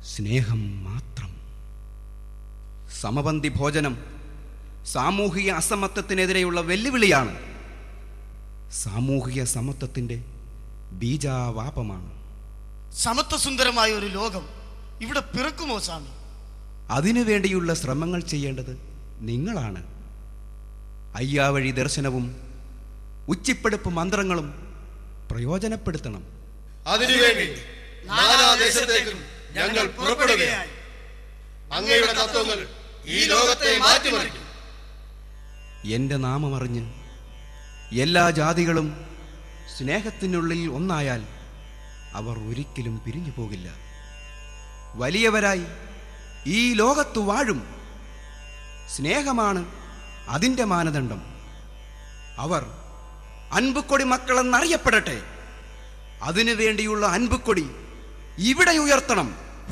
സ്നേഹം മാത്രം സമപന്തി ഭോജനം സാമൂഹിക അസമത്വത്തിനെതിരെയുള്ള വെല്ലുവിളിയാണ് സാമൂഹിക സമത്വത്തിൻ്റെ ബീജാവാപമാണ് സമത്വസുന്ദരമായ ഒരു ലോകം ഇവിടെ പിറക്കുമോ സ്വാമി അതിനുവേണ്ടിയുള്ള ശ്രമങ്ങൾ ചെയ്യേണ്ടത് നിങ്ങളാണ് അയ്യാവഴി ദർശനവും ഉച്ചിപ്പെടുപ്പ് മന്ത്രങ്ങളും പ്രയോജനപ്പെടുത്തണം അതിനുവേണ്ടി നാനാദേശത്തേക്കും ഞങ്ങൾ പുറപ്പെടുകയായി അങ്ങയുടെ തത്വങ്ങൾ ഈ ലോകത്തെ മാറ്റിമറിക്കും എൻ്റെ നാമമറിഞ്ഞ് എല്ലാ ജാതികളും സ്നേഹത്തിനുള്ളിൽ ഒന്നായാൽ അവർ ഒരിക്കലും പിരിഞ്ഞു പോകില്ല വലിയവരായി ഈ ലോകത്തു വാഴും സ്നേഹമാണ് അതിൻ്റെ മാനദണ്ഡം അവർ അൻപുക്കൊടി മക്കളെന്നറിയപ്പെടട്ടെ അതിനു വേണ്ടിയുള്ള അൻപുക്കൊടി ഇവിടെ ഉയർത്തണം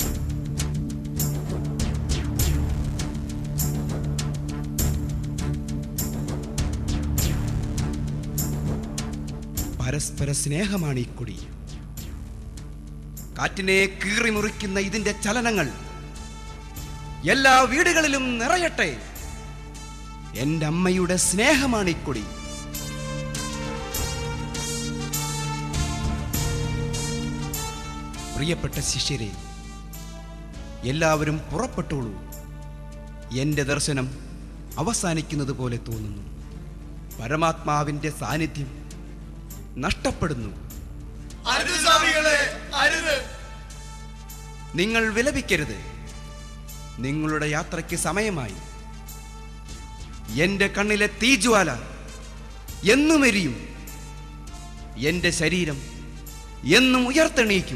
പരസ്പര സ്നേഹമാണ് ഈ കൊടി കാറ്റിനെ കീറിമുറിക്കുന്ന ഇതിന്റെ ചലനങ്ങൾ എല്ലാ വീടുകളിലും നിറയട്ടെ എൻ്റെ അമ്മയുടെ സ്നേഹമാണ് ഈ കൊടി പ്രിയപ്പെട്ട ശിഷ്യരെ എല്ലാവരും പുറപ്പെട്ടോളൂ എൻ്റെ ദർശനം അവസാനിക്കുന്നത് പോലെ തോന്നുന്നു പരമാത്മാവിൻ്റെ സാന്നിധ്യം നഷ്ടപ്പെടുന്നു അരുത് സ്വാമികളെ അരുത് നിങ്ങൾ വിലപിക്കരുത് നിങ്ങളുടെ യാത്രയ്ക്ക് സമയമായി എൻ്റെ കണ്ണിലെ തീജ്വാല എന്നും എരിയും എൻ്റെ ശരീരം എന്നും ഉയർത്തെണീക്കും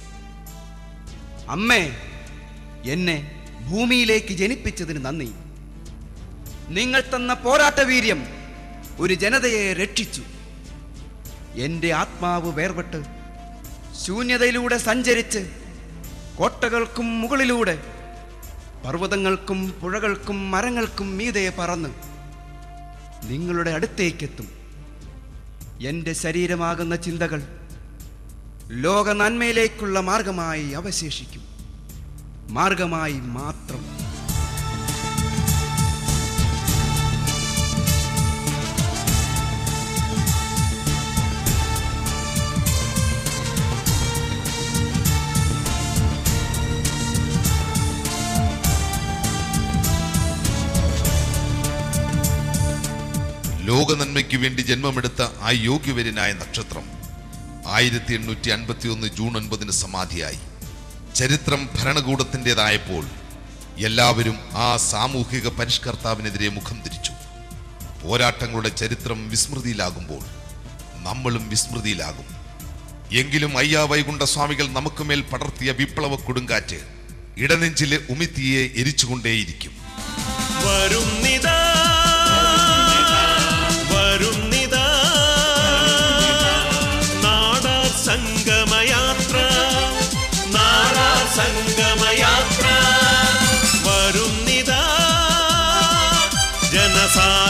അമ്മേ എന്നെ ഭൂമിയിലേക്ക് ജനിപ്പിച്ചതിന് നന്ദി നിങ്ങൾ തന്ന പോരാട്ടവീര്യം ഒരു ജനതയെ രക്ഷിച്ചു എൻ്റെ ആത്മാവ് വേർപെട്ട് ശൂന്യതയിലൂടെ സഞ്ചരിച്ച് കോട്ടകൾക്കും മുകളിലൂടെ പർവ്വതങ്ങൾക്കും പുഴകൾക്കും മരങ്ങൾക്കും മീതെ പറന്ന് നിങ്ങളുടെ അടുത്തേക്കെത്തും എൻ്റെ ശരീരമാകുന്ന ചിന്തകൾ ലോക നന്മയിലേക്കുള്ള മാർഗമായി അവശേഷിക്കും മാർഗമായി മാത്രം ലോകനന്മയ്ക്ക് വേണ്ടി ജന്മമെടുത്ത ആ യോഗ്യവര്യനായ നക്ഷത്രം ആയിരത്തി എണ്ണൂറ്റി അൻപത്തി ഒന്ന് ജൂൺ ഒൻപതിന് സമാധിയായി ചരിത്രം ഭരണകൂടത്തിൻ്റെതായപ്പോൾ എല്ലാവരും ആ സാമൂഹിക പരിഷ്കർത്താവിനെതിരെ മുഖം തിരിച്ചു പോരാട്ടങ്ങളുടെ ചരിത്രം വിസ്മൃതിയിലാകുമ്പോൾ നമ്മളും വിസ്മൃതിയിലാകും എങ്കിലും അയ്യാ വൈകുണ്ഠ സ്വാമികൾ നമുക്കുമേൽ പടർത്തിയ വിപ്ലവ കൊടുങ്കാറ്റ് ഇടനെഞ്ചിലെ ഉമിത്തിയെ എരിച്ചുകൊണ്ടേയിരിക്കും വരുന്നിതാ വരുന്നിതാ നാടാ സംഗമയാത്ര നാടാ സംഗമയാത്ര വരുന്നിതാ ജനസാ